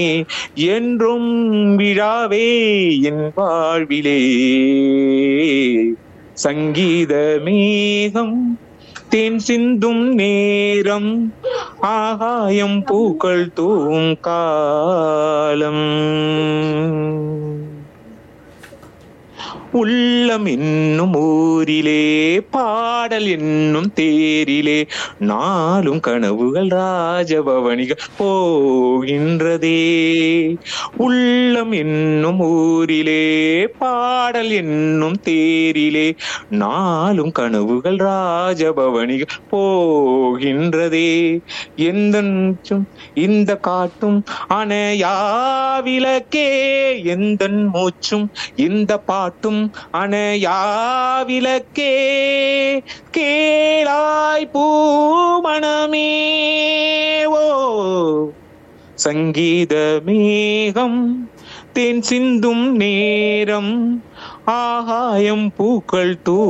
என்றும் விழாவே என் வாழ்விலே சங்கீத மேகம் தேன் சிந்தும் நேரம் ஆகாயம் பூக்கள் தூவும் காலம் உள்ளம் என்னும் ஊரிலே பாடல் என்னும் தேரிலே நாளும் கனவுகள் ராஜபவனிகள் போகின்றதே உள்ளம் என்னும் ஊரிலே பாடல் என்னும் தேரிலே நாளும் கனவுகள் ராஜபவனிகள் போகின்றதே எந்த மூச்சும் இந்த காட்டும் அணையா விளக்கே எந்த மூச்சும் இந்த பாட்டும் அணையா விளக்கே கேளாய் பூமணமே ஓ சங்கீத மேகம் தேன் சிந்தும் நேரம் ஆகாயம் பூக்கள் தூ